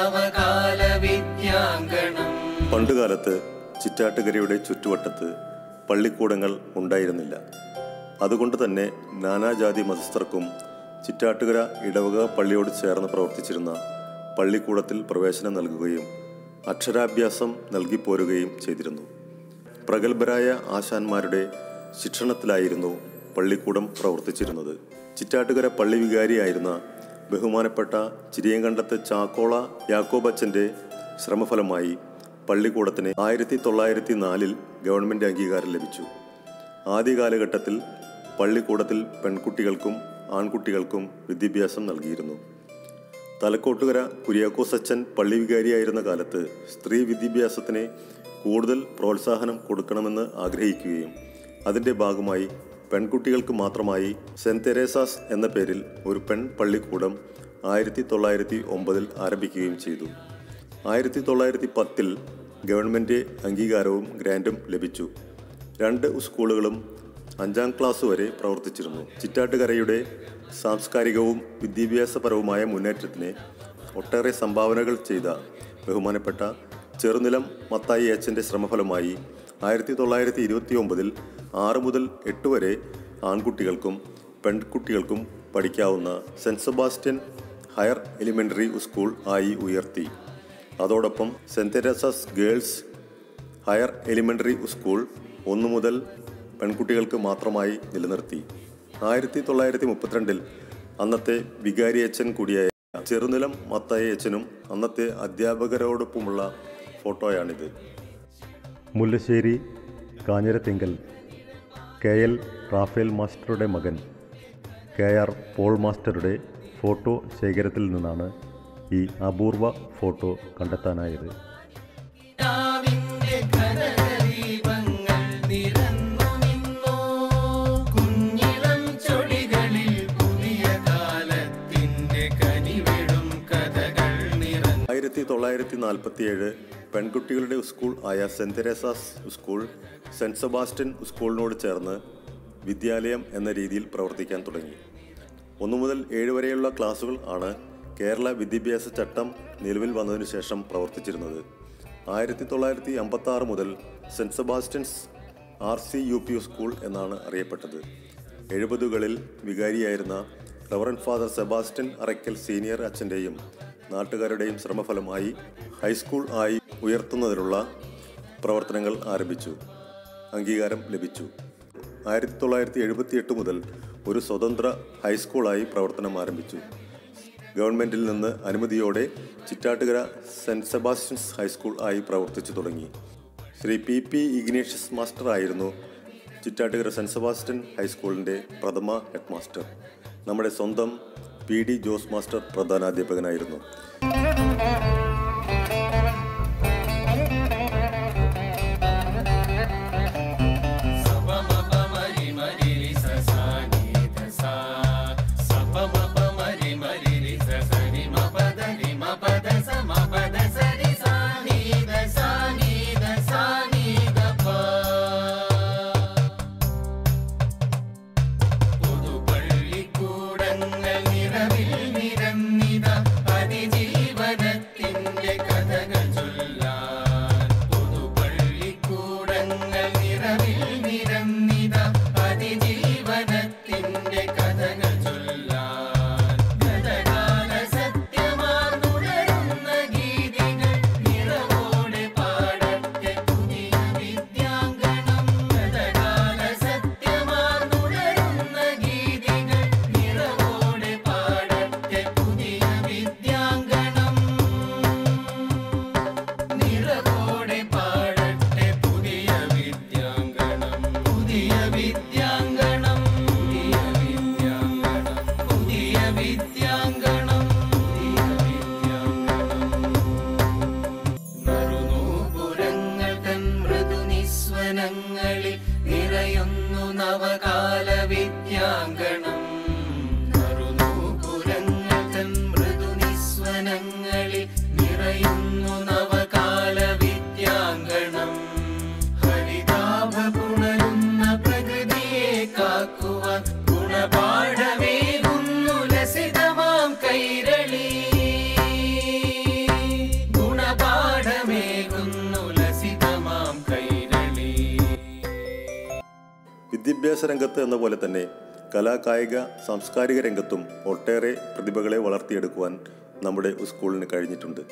നവകാല വിദ്യാങ്കണം പണ്ടുകാലത്ത് ചിറ്റാട്ടുകരയുടെ ചുറ്റുവട്ടത്ത് പള്ളിക്കൂടങ്ങൾ ഉണ്ടായിരുന്നില്ല അതുകൊണ്ട് തന്നെ നാനാജാതി മതസ്ഥർക്കും ചിറ്റാട്ടുകര ഇടവക പള്ളിയോട് ചേർന്ന് പ്രവർത്തിച്ചിരുന്ന പള്ളിക്കൂടത്തിൽ പ്രവേശനം നൽകുകയും അക്ഷരാഭ്യാസം നൽകിപ്പോരുകയും ചെയ്തിരുന്നു പ്രഗത്ഭരായ ആശാന്മാരുടെ ശിക്ഷണത്തിലായിരുന്നു പള്ളിക്കൂടം പ്രവർത്തിച്ചിരുന്നത് ചിറ്റാട്ടുകര പള്ളി വികാരിയായിരുന്ന ബഹുമാനപ്പെട്ട ചിരിയങ്കണ്ടത്ത് ചാക്കോള യാക്കോബച്ചന്റെ ശ്രമഫലമായി പള്ളിക്കൂടത്തിന് ആയിരത്തി തൊള്ളായിരത്തി നാലിൽ ഗവൺമെന്റ് അംഗീകാരം ലഭിച്ചു ആദ്യ കാലഘട്ടത്തിൽ പള്ളിക്കൂടത്തിൽ പെൺകുട്ടികൾക്കും ആൺകുട്ടികൾക്കും വിദ്യാഭ്യാസം നൽകിയിരുന്നു തലക്കോട്ടുകര കുര്യാക്കോസച്ചൻ പള്ളി വികാരിയായിരുന്ന കാലത്ത് സ്ത്രീ വിദ്യാഭ്യാസത്തിന് കൂടുതൽ പ്രോത്സാഹനം കൊടുക്കണമെന്ന് ആഗ്രഹിക്കുകയും അതിന്റെ ഭാഗമായി പെൺകുട്ടികൾക്ക് മാത്രമായി സെന്റ് തെരേസാസ് എന്ന പേരിൽ ഒരു പെൺ പള്ളിക്കൂടം ആയിരത്തി തൊള്ളായിരത്തി ഒമ്പതിൽ ആരംഭിക്കുകയും ചെയ്തു ആയിരത്തി തൊള്ളായിരത്തി പത്തിൽ ഗവൺമെന്റ് അംഗീകാരവും ഗ്രാൻറ്റും ലഭിച്ചു രണ്ട് സ്കൂളുകളും അഞ്ചാം ക്ലാസ് വരെ പ്രവർത്തിച്ചിരുന്നു ചിറ്റാട്ടുകരയുടെ സാംസ്കാരികവും വിദ്യാഭ്യാസപരവുമായ മുന്നേറ്റത്തിന് ഒട്ടേറെ സംഭാവനകൾ ചെയ്ത ബഹുമാനപ്പെട്ട ചെറുനിലം മത്തായി അച്ഛൻ്റെ ശ്രമഫലമായി ആയിരത്തി തൊള്ളായിരത്തി ഇരുപത്തി ഒമ്പതിൽ ആറ് മുതൽ എട്ട് വരെ ആൺകുട്ടികൾക്കും പെൺകുട്ടികൾക്കും പഠിക്കാവുന്ന saint Sebastian higher elementary school ആയി ഉയർത്തി അതോടൊപ്പം saint Teresa's girls higher elementary school ഒന്നു മുതൽ പെൺകുട്ടികൾക്ക് മാത്രമായി നിലനിർത്തി ആയിരത്തി തൊള്ളായിരത്തി മുപ്പത്തിരണ്ടിൽ അന്നത്തെ വികാരിയച്ഛൻ കൂടിയായ ചെറുനിലം മത്തായച്ചനും അന്നത്തെ അധ്യാപകരോടൊപ്പമുള്ള ഫോട്ടോയാണിത് Mullassery Kanjirathinkal K L Raphael മാസ്റ്ററുടെ മകൻ കെ ആർ പോൾ മാസ്റ്ററുടെ ഫോട്ടോ ശേഖരത്തിൽ നിന്നാണ് ഈ അപൂർവ ഫോട്ടോ കണ്ടെത്താനായത് രാവിന്റെ കനകദീപങ്ങൾ നിരന്നു നിന്നോ കുഞ്ഞിളം ചൊടികളിൽ പുതിയ കാലത്തിന്റെ കനിവിടും കഥകൾ നിറഞ്ഞു ആയിരത്തി തൊള്ളായിരത്തി നാൽപ്പത്തിയേഴ് പെൺകുട്ടികളുടെ സ്കൂൾ ആയ saint Teresa's school saint Sebastian സ്കൂളിനോട് ചേർന്ന് വിദ്യാലയം എന്ന രീതിയിൽ പ്രവർത്തിക്കാൻ തുടങ്ങി ഒന്നു മുതൽ ഏഴ് വരെയുള്ള ക്ലാസുകൾ ആണ് കേരള വിദ്യാഭ്യാസ ചട്ടം നിലവിൽ വന്നതിനു ശേഷം പ്രവർത്തിച്ചിരുന്നത് ആയിരത്തി തൊള്ളായിരത്തി അമ്പത്തി ആറ് മുതൽ saint Sebastian's R C U P school എന്നാണ് അറിയപ്പെട്ടത് എഴുപതുകളിൽ വികാരിയായിരുന്ന reverend father Sebastian Arakkal senior അച്ഛൻ്റെയും നാട്ടുകാരുടെയും ശ്രമഫലമായി ഹൈസ്കൂൾ ആയി ഉയർത്തുന്നതിനുള്ള പ്രവർത്തനങ്ങൾ ആരംഭിച്ചു അംഗീകാരം ലഭിച്ചു ആയിരത്തി തൊള്ളായിരത്തി എഴുപത്തിയെട്ട് മുതൽ ഒരു സ്വതന്ത്ര ഹൈസ്കൂളായി പ്രവർത്തനം ആരംഭിച്ചു ഗവൺമെന്റിൽ നിന്ന് അനുമതിയോടെ ചിറ്റാട്ടുകര സെന്റ് സെബാസ്റ്റ്യൻസ് ഹൈസ്കൂൾ ആയി പ്രവർത്തിച്ചു തുടങ്ങി Shri P P Ignatius master ആയിരുന്നു ചിറ്റാട്ടുകര സെന്റ് സെബാസ്റ്റ്യൻ ഹൈസ്കൂളിൻ്റെ പ്രഥമ ഹെഡ് മാസ്റ്റർ നമ്മുടെ സ്വന്തം പി ഡി ജോസ് മാസ്റ്റർ പ്രധാനാധ്യാപകനായിരുന്നു പുതുപള്ളിക്കൂടങ്ങൾ നിറവിൽ നിരന്നിത അതിജീവനത്തിന്റെ കഥകൾ ചൊല്ലാൻ പുതുപള്ളിക്കൂടങ്ങൾ നിറവിൽ നിരന്നിത അതിജീവനത്തിന്റെ കഥകൾ ചൊല്ലാൻ ഗതകാല സത്യമാർന്നുണരുന്ന ഗീതികൾ നിറവോടെ പാടട്ടെ പുതിയ വിദ്യാങ്കണം ഗതകാല സത്യമാർന്നുണരുന്ന ഗീതികൾ നിറവോടെ പാടട്ടെ പുതിയ വിദ്യാങ്കണം നിറവോടെ പാടട്ടെ പുതിയ വിദ്യാങ്കണം പുതിയ വിദ്യാങ്കണം പുതിയ വിദ്യാങ്കണം പുതിയ വിദ്യാങ്കണം പുതിയ വിദ്യാങ്കണം നറുനൂപുരങ്ങൾ തൻ മൃദുനിസ്വനങ്ങളിൽ നിറയുന്നു നവകാല വിദ്യാങ്കണം നറുനൂപുരങ്ങൾ തൻ മൃദുനിസ്വനങ്ങളിൽ നിറയുന്നു നവകാല വിദ്യാങ്കണം ഹരിതാഭ പുണരുന്ന പ്രകൃതിയെ കാക്കുവാൻ ഗുണപാഠമേകുന്നു ലസിതമാം കൈരളി വിദ്യാഭ്യാസ രംഗത്ത് എന്ന പോലെ തന്നെ കലാകായിക സാംസ്കാരിക രംഗത്തും ഒട്ടേറെ പ്രതിഭകളെ വളർത്തിയെടുക്കുവാൻ നമ്മുടെ സ്കൂളിന് കഴിഞ്ഞിട്ടുണ്ട്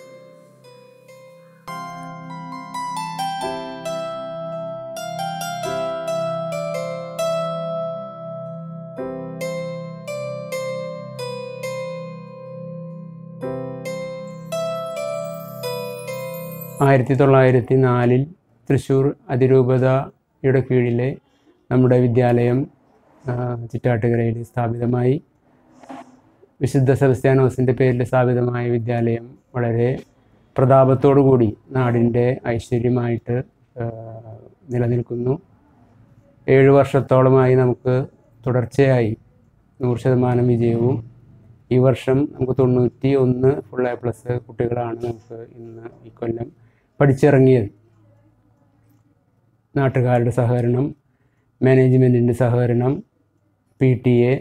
ആയിരത്തി തൊള്ളായിരത്തി നാലിൽ തൃശ്ശൂർ അതിരൂപതയുടെ കീഴിലെ നമ്മുടെ വിദ്യാലയം ആ, ചിറ്റാട്ടുകരയിൽ സ്ഥാപിതമായി വിശുദ്ധ സെബസ്ത്യാനോസിൻ്റെ പേരിൽ സ്ഥാപിതമായ വിദ്യാലയം വളരെ പ്രതാപത്തോടു കൂടി നാടിൻ്റെ ഐശ്വര്യമായിട്ട് ആ, നിലനിൽക്കുന്നു ഏഴ് വർഷത്തോളമായി നമുക്ക് തുടർച്ചയായി നൂറ് ശതമാനം വിജയവും ഈ വർഷം നമുക്ക് തൊണ്ണൂറ്റി ഒന്ന് ഫുൾ എ പ്ലസ് കുട്ടികളാണ് നമുക്ക് ഇന്ന് ഈ കൊല്ലം പഠിച്ചിറങ്ങിയത് നാട്ടുകാരുടെ സഹകരണം മാനേജ്മെൻറ്റിൻ്റെ സഹകരണം P T A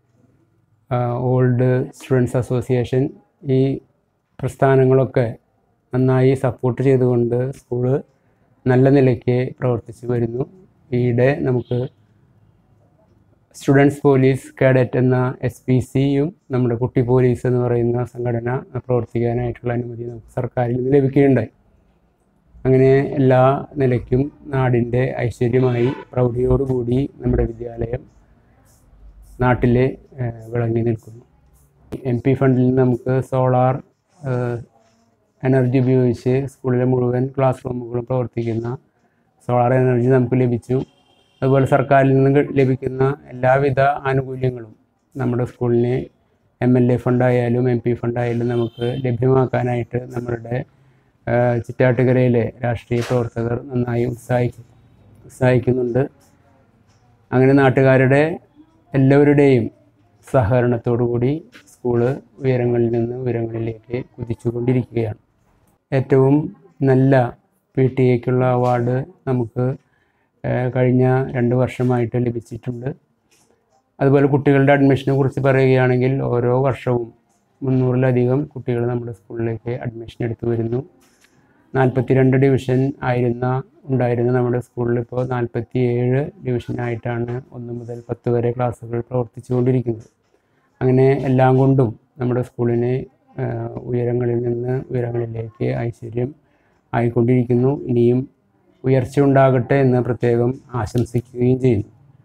old students association ഈ പ്രസ്ഥാനങ്ങളൊക്കെ നന്നായി സപ്പോർട്ട് ചെയ്തുകൊണ്ട് സ്കൂള് നല്ല നിലയ്ക്ക് പ്രവർത്തിച്ചു വരുന്നു ഈയിടെ നമുക്ക് സ്റ്റുഡൻസ് പോലീസ് കാഡറ്റ് എന്ന എസ് പി സിയും നമ്മുടെ കുട്ടി പോലീസ് എന്ന് പറയുന്ന സംഘടന പ്രവർത്തിക്കാനായിട്ടുള്ള അനുമതി നമുക്ക് സർക്കാരിൽ നിന്ന് ലഭിക്കുകയുണ്ടായി അങ്ങനെ എല്ലാ നിലയ്ക്കും നാടിൻ്റെ ഐശ്വര്യമായി പ്രൗഢിയോടുകൂടി നമ്മുടെ വിദ്യാലയം നാട്ടിൽ വിളങ്ങി നിൽക്കുന്നു എം പി ഫണ്ടിൽ നിന്ന് നമുക്ക് സോളാർ എനർജി ഉപയോഗിച്ച് സ്കൂളിലെ മുഴുവൻ ക്ലാസ് റൂമുകളും പ്രവർത്തിക്കുന്ന സോളാർ എനർജി നമുക്ക് ലഭിച്ചു അതുപോലെ സർക്കാരിൽ നിന്ന് ക- ലഭിക്കുന്ന എല്ലാവിധ ആനുകൂല്യങ്ങളും നമ്മുടെ സ്കൂളിന് എം എൽ എ ഫണ്ടായാലും എം പി ഫണ്ടായാലും നമുക്ക് ലഭ്യമാക്കാനായിട്ട് നമ്മളുടെ ആ, ചിറ്റാട്ടുകരയിലെ രാഷ്ട്രീയ പ്രവർത്തകർ നന്നായി ഉത്സാഹിക്കും ഉത്സാഹിക്കുന്നുണ്ട് അങ്ങനെ നാട്ടുകാരുടെ എല്ലാവരുടെയും സഹകരണത്തോടു കൂടി സ്കൂള് ഉയരങ്ങളിൽ നിന്ന് ഉയരങ്ങളിലേക്ക് കുതിച്ചുകൊണ്ടിരിക്കുകയാണ് ഏറ്റവും നല്ല പി ടി എക്കുള്ള അവാർഡ് നമുക്ക് ഏഹ്, കഴിഞ്ഞ രണ്ട് വർഷമായിട്ട് ലഭിച്ചിട്ടുണ്ട് അതുപോലെ കുട്ടികളുടെ അഡ്മിഷനെ കുറിച്ച് പറയുകയാണെങ്കിൽ ഓരോ വർഷവും മുന്നൂറിലധികം കുട്ടികൾ നമ്മുടെ സ്കൂളിലേക്ക് അഡ്മിഷൻ എടുത്തു വരുന്നു നാൽപ്പത്തിരണ്ട് ഡിവിഷൻ ആയിരുന്ന ഉണ്ടായിരുന്ന നമ്മുടെ സ്കൂളിൽ ഇപ്പോൾ നാൽപ്പത്തി ഏഴ് ഡിവിഷനായിട്ടാണ് ഒന്ന് മുതൽ പത്ത് വരെ ക്ലാസ്സുകൾ പ്രവർത്തിച്ചുകൊണ്ടിരിക്കുന്നത് അങ്ങനെ എല്ലാം കൊണ്ടും നമ്മുടെ സ്കൂളിനെ ആ, ഉയരങ്ങളിൽ നിന്ന് ഉയരങ്ങളിലേക്ക് ഐശ്വര്യം ആയിക്കൊണ്ടിരിക്കുന്നു ഇനിയും ഉയർച്ച ഉണ്ടാകട്ടെ എന്ന് പ്രത്യേകം ആശംസിക്കുകയും ചെയ്യുന്നു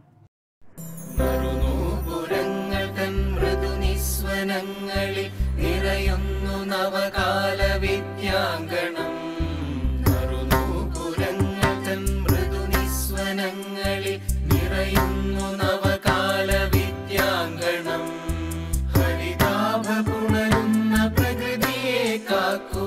മറുനൂപുരങ്ങൾ തൻ മൃദുനിസ്വനങ്ങളിൽ നിറയുന്നു നവകാല വിദ്യാങ്കണം മറുനൂപുരങ്ങൾ തൻ മൃദുനിസ്വനങ്ങളിൽ നിറയുന്നു നവകാല വിദ്യാങ്കണം ഹരിതാഭ പുണരുന്ന പ്രകൃതിയെ കാക്കു